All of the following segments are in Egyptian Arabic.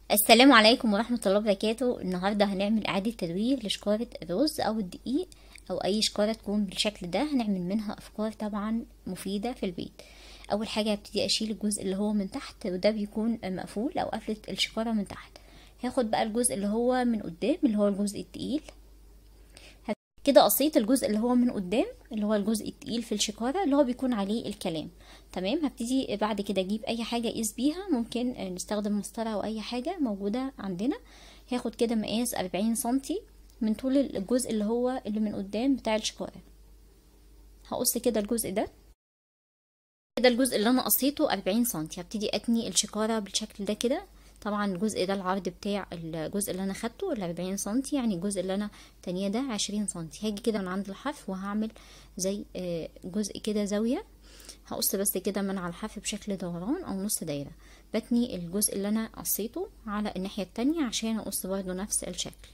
السلام عليكم ورحمة الله وبركاته النهاردة هنعمل إعادة تدوير لشكارة الرز أو الدقيق أو أي شكارة تكون بالشكل ده هنعمل منها أفكار طبعا مفيدة في البيت أول حاجة هبتدي أشيل الجزء اللي هو من تحت وده بيكون مقفول أو قفلة الشكارة من تحت هاخد بقى الجزء اللي هو من قدام اللي هو الجزء التقيل كده قصيت الجزء اللي هو من قدام اللي هو الجزء التقيل في الشكارة اللي هو بيكون عليه الكلام تمام هبتدي بعد كده اجيب اي حاجة اقيس بيها ممكن نستخدم مسطرة او اي حاجة موجودة عندنا هاخد كده مقاس أربعين سنتي من طول الجزء اللي هو اللي من قدام بتاع الشكارة هقص كده الجزء ده كده الجزء اللي انا قصيته أربعين سنتي هبتدي اتني الشكارة بالشكل ده كده طبعا الجزء ده العرض بتاع الجزء اللي انا خدته ال 40 سنتي يعني الجزء اللي انا تانية ده 20 سنتي هاجي كده من عند الحرف وهعمل زي جزء كده زاوية هقص بس كده من على الحرف بشكل دوران او نص دايرة بتني الجزء اللي انا قصيته على الناحية التانية عشان اقص برضو نفس الشكل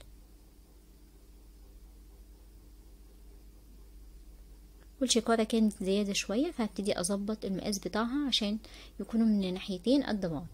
والشكارة كانت زيادة شوية فهبتدي اظبط المقاس بتاعها عشان يكونوا من ناحيتين قد بعض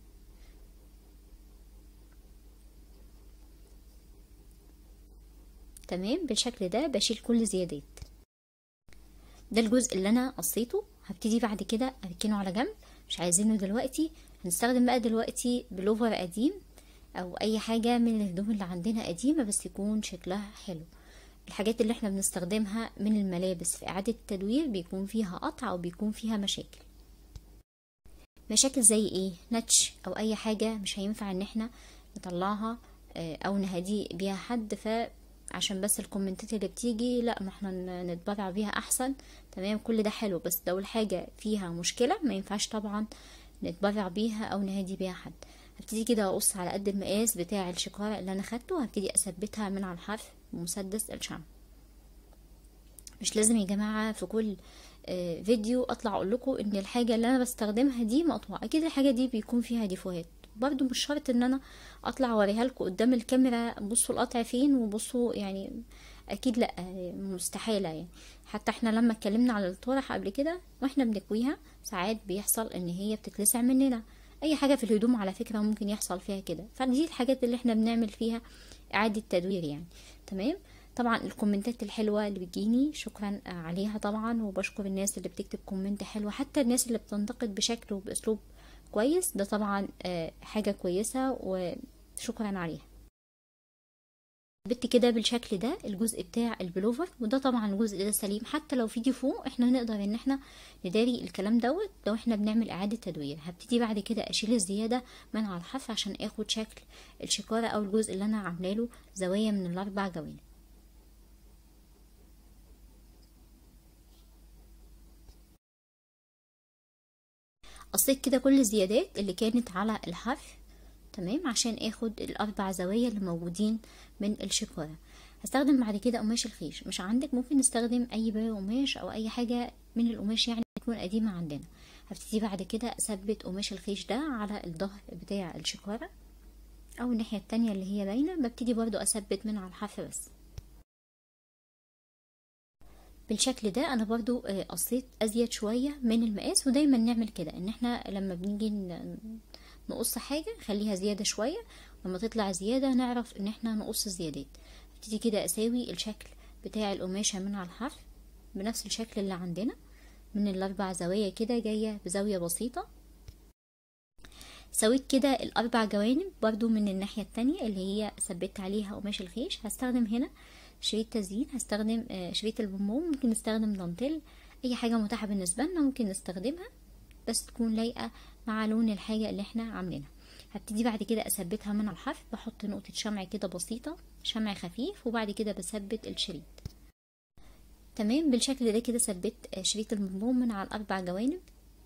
تمام بالشكل ده بشيل كل زيادات ده الجزء اللي انا قصيته هبتدي بعد كده اركنه على جنب مش عايزينه دلوقتي هنستخدم بقى دلوقتي بلوفر قديم او اي حاجه من الهدوم اللي عندنا قديمه بس يكون شكلها حلو الحاجات اللي احنا بنستخدمها من الملابس في اعاده التدوير بيكون فيها قطع او بيكون فيها مشاكل مشاكل زي ايه نتش او اي حاجه مش هينفع ان احنا نطلعها او نهدي بيها حد ف عشان بس الكومنتات اللي بتيجي لا ما احنا نتبرع بيها احسن تمام كل ده حلو بس لو الحاجة فيها مشكلة ما ينفعش طبعا نتبرع بيها او نهدي بيها حد هبتدي كده اقص على قد المقاس بتاع الشكارة اللي انا خدته هبتدي اثبتها من على الحرف بمسدس الشمع مش لازم يا جماعة في كل اه فيديو اطلع اقول لكم ان الحاجة اللي انا بستخدمها دي مقطوعة اكيد الحاجة دي بيكون فيها ديفوهات برضو مش شرط ان انا اطلع اوريها لكم قدام الكاميرا بصوا القطع فين وبصوا يعني اكيد لا مستحيله يعني حتى احنا لما اتكلمنا على الطرح قبل كده واحنا بنكويها ساعات بيحصل ان هي بتتلسع مننا اي حاجه في الهدوم على فكره ممكن يحصل فيها كده فدي الحاجات اللي احنا بنعمل فيها اعاده تدوير يعني تمام طبعا الكومنتات الحلوه اللي بتجيني شكرا عليها طبعا وبشكر الناس اللي بتكتب كومنت حلوه حتى الناس اللي بتنتقد بشكل وباسلوب كويس ده طبعا حاجة كويسة وشكرا عليها بت كده بالشكل ده الجزء بتاع البلوفر وده طبعا الجزء ده سليم حتى لو في ديفو احنا نقدر ان احنا نداري الكلام دوت لو احنا بنعمل اعادة تدوير هبتدي بعد كده اشيل الزيادة من على الحرف عشان اخد شكل الشكارة او الجزء اللي انا عامله له زوايا من الاربع جوانب قصيت كده كل الزيادات اللي كانت على الحرف تمام عشان اخد الاربع زوايا اللي موجودين من الشكارة هستخدم بعد كده قماش الخيش مش عندك ممكن نستخدم اي بقى قماش او اي حاجة من القماش يعني تكون قديمة عندنا هبتدي بعد كده اثبت قماش الخيش ده على الظهر بتاع الشكارة او الناحية التانية اللي هي باينة ببتدي برضو اثبت من على الحرف بس بالشكل ده انا برضو قصيت ازيد شوية من المقاس ودايما نعمل كده ان احنا لما بنيجي نقص حاجة خليها زيادة شوية لما تطلع زيادة نعرف ان احنا نقص الزيادات ابتدي كده اساوي الشكل بتاع القماشة من على الحرف بنفس الشكل اللي عندنا من الاربع زوايا كده جاية بزاوية بسيطة سويت كده الاربع جوانب برضو من الناحية التانية اللي هي ثبت عليها قماش الخيش هستخدم هنا شريط تزيين هستخدم شريط البومبوم ممكن نستخدم دانتيل اي حاجة متاحة بالنسبة لنا ممكن نستخدمها بس تكون لايقة مع لون الحاجة اللي احنا عاملينها هبتدي بعد كده اثبتها من على الحرف بحط نقطة شمع كده بسيطة شمع خفيف وبعد كده بثبت الشريط تمام بالشكل ده كده ثبت شريط البومبوم من على الاربع جوانب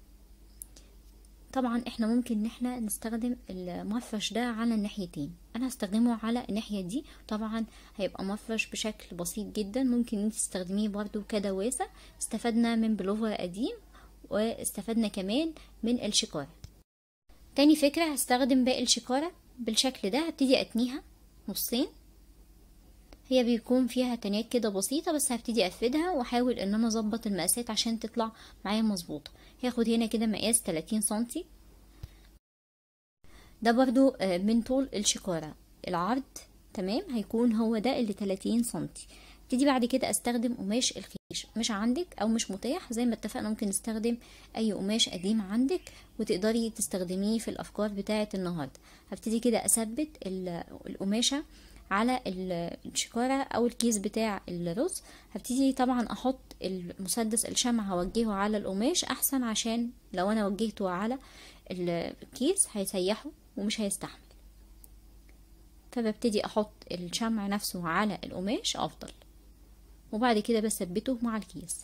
طبعا احنا ممكن ان احنا نستخدم المفرش ده على الناحيتين انا هستخدمه على الناحية دي طبعا هيبقى مفرش بشكل بسيط جدا ممكن انت تستخدميه برضو كدواسة استفدنا من بلوفر قديم واستفدنا كمان من الشكارة تاني فكرة هستخدم باقي الشكارة بالشكل ده هبتدي اتنيها نصين هي بيكون فيها تناك كده بسيطة بس هبتدي افردها واحاول ان انا اظبط المقاسات عشان تطلع معايا مظبوطة هاخد هنا كده مقاس 30 سنتي ده برضو آه، من طول الشكارة العرض تمام هيكون هو ده اللي 30 سنتي ابتدي بعد كده استخدم قماش الخيش مش عندك او مش متاح زي ما اتفقنا ممكن نستخدم اي قماش قديم عندك وتقدري تستخدميه في الافكار بتاعه النهارده هبتدي كده اثبت ال- القماشه على ال- الشكارة او الكيس بتاع الرز هبتدي طبعا احط المسدس الشمع هوجهه على القماش احسن عشان لو انا وجهته على الكيس هيسيحه ومش هيستحمل فببتدي احط الشمع نفسه على القماش افضل وبعد كده بثبته مع الكيس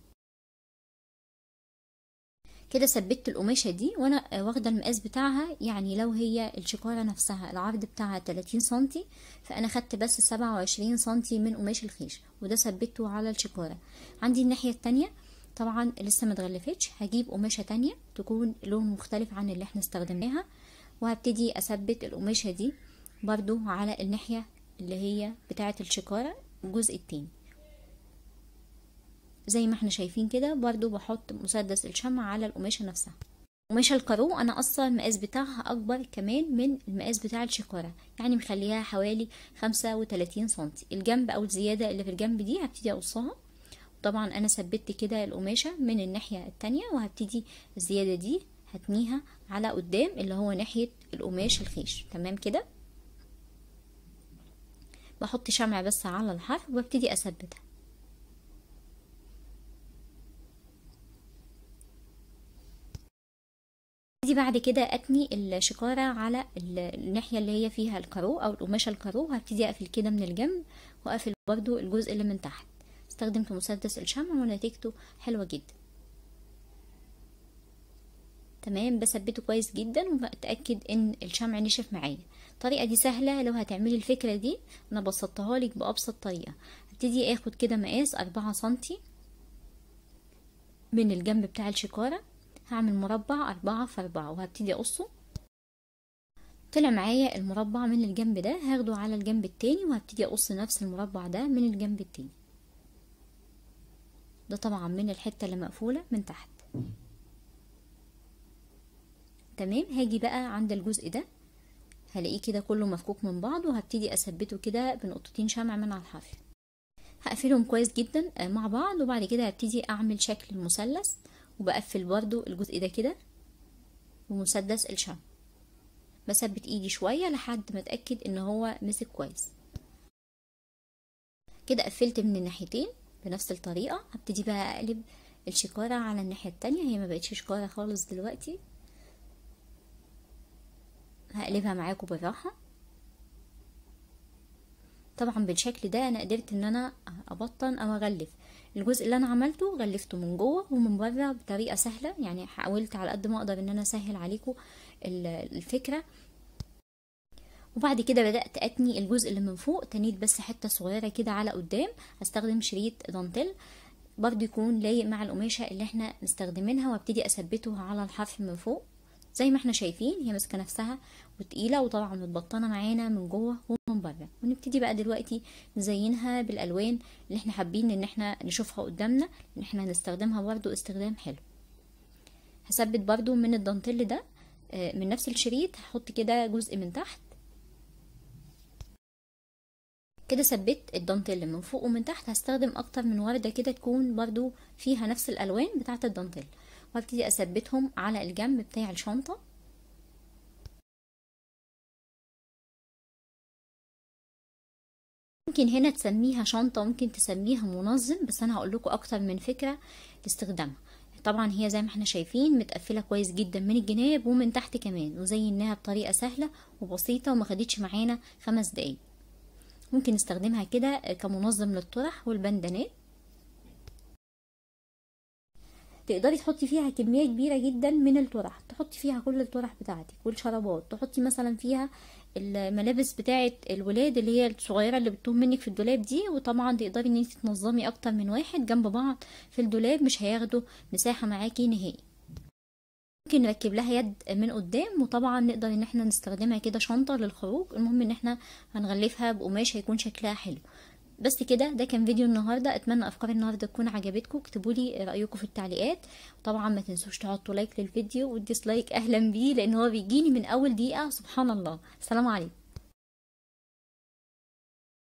كده ثبت القماشة دي وانا واخدة المقاس بتاعها يعني لو هي الشكارة نفسها العرض بتاعها 30 سنتي فانا خدت بس 27 سنتي من قماش الخيش وده ثبته على الشكارة عندي الناحية التانية طبعا لسه متغلفتش هجيب قماشة تانية تكون لون مختلف عن اللي احنا استخدمناها وهبتدي اثبت القماشة دي برضو على الناحية اللي هي بتاعة الشكارة الجزء التاني زي ما احنا شايفين كده برضو بحط مسدس الشمع على القماشة نفسها قماشة الكارو انا اصلا المقاس بتاعها اكبر كمان من المقاس بتاع الشكارة يعني مخليها حوالي خمسة وتلاتين سنتي الجنب او الزيادة اللي في الجنب دي هبتدي اقصها طبعا انا ثبت كده القماشة من الناحية التانية وهبتدي الزيادة دي هتنيها على قدام اللي هو ناحية القماش الخيش تمام كده بحط شمع بس على الحرف وابتدي اثبتها دي بعد كده اتني الشكارة على ال- الناحية اللي هي فيها الكارو او القماشة الكارو هبتدي اقفل كده من الجنب واقفل برضو الجزء اللي من تحت استخدمت مسدس الشمع ونتيجته حلوة جدا تمام بثبته كويس جدا وبتاكد ان الشمع نشف معايا الطريقه دي سهله لو هتعملي الفكره دي انا بسطتها لك بابسط طريقه هبتدي اخد كده مقاس أربعة سنتي من الجنب بتاع الشكاره هعمل مربع أربعة في أربعة وهبتدي أقصه طلع معايا المربع من الجنب ده هاخده على الجنب التاني وهبتدي أقص نفس المربع ده من الجنب التاني ده طبعا من الحتة اللي مقفولة من تحت تمام هاجي بقى عند الجزء ده هلاقيه كده كله مفكوك من بعض وهبتدي اثبته كده بنقطتين شمع من على الحرف هقفلهم كويس جدا آه، مع بعض وبعد كده هبتدي اعمل شكل المثلث وبقفل برضو الجزء ده كده بمسدس الشمع بثبت ايدي شوية لحد ما اتأكد ان هو مسك كويس كده قفلت من الناحيتين بنفس الطريقة هبتدي بقى اقلب الشكارة على الناحية التانية هي ما بقتش شكارة خالص دلوقتي هقلبها معاكم بالراحة طبعا بالشكل ده انا قدرت ان انا ابطن او اغلف الجزء اللي انا عملته غلفته من جوه ومن بره بطريقه سهله يعني حاولت على قد ما اقدر ان انا اسهل عليكم ال- الفكره وبعد كده بدات اتني الجزء اللي من فوق تنيت بس حته صغيره كده على قدام هستخدم شريط دانتيل برضو يكون لايق مع القماشه اللي احنا مستخدمينها وابتدي اثبته على الحرف من فوق زي ما احنا شايفين هي ماسكه نفسها وتقيله وطبعا متبطنه معانا من جوه ومن بره ونبتدي بقى دلوقتي نزينها بالالوان اللي احنا حابين ان احنا نشوفها قدامنا ان احنا نستخدمها برضو استخدام حلو هثبت برضو من الدانتيل ده آه، من نفس الشريط هحط كده جزء من تحت كده ثبت الدانتيل من فوق ومن تحت هستخدم اكتر من وردة كده تكون برضو فيها نفس الالوان بتاعة الدانتيل وابتدي اثبتهم على الجنب بتاع الشنطة ممكن هنا تسميها شنطة ممكن تسميها منظم بس انا هقول لكم اكتر من فكرة لاستخدامها طبعا هي زي ما احنا شايفين متقفلة كويس جدا من الجناب ومن تحت كمان وزيناها بطريقة سهلة وبسيطة وما خدتش معانا خمس دقايق ممكن نستخدمها كده كمنظم للطرح والبندانات تقدري تحطي فيها كمية كبيرة جدا من الطرح تحطي فيها كل الطرح بتاعتك والشرابات تحطي مثلا فيها الملابس بتاعة الولاد اللي هي الصغيرة اللي بتتوه منك في الدولاب دي وطبعا تقدري ان انت تنظمي اكتر من واحد جنب بعض في الدولاب مش هياخدوا مساحة معاكي نهائي ممكن نركب لها يد من قدام وطبعا نقدر ان احنا نستخدمها كده شنطة للخروج المهم ان احنا هنغلفها بقماش هيكون شكلها حلو بس كده ده كان فيديو النهارده اتمنى افكار النهارده تكون عجبتكم اكتبوا لي رايكم في التعليقات طبعا ما تنسوش تحطوا لايك للفيديو والديسلايك اهلا بيه لان هو بيجيني من اول دقيقه سبحان الله السلام عليكم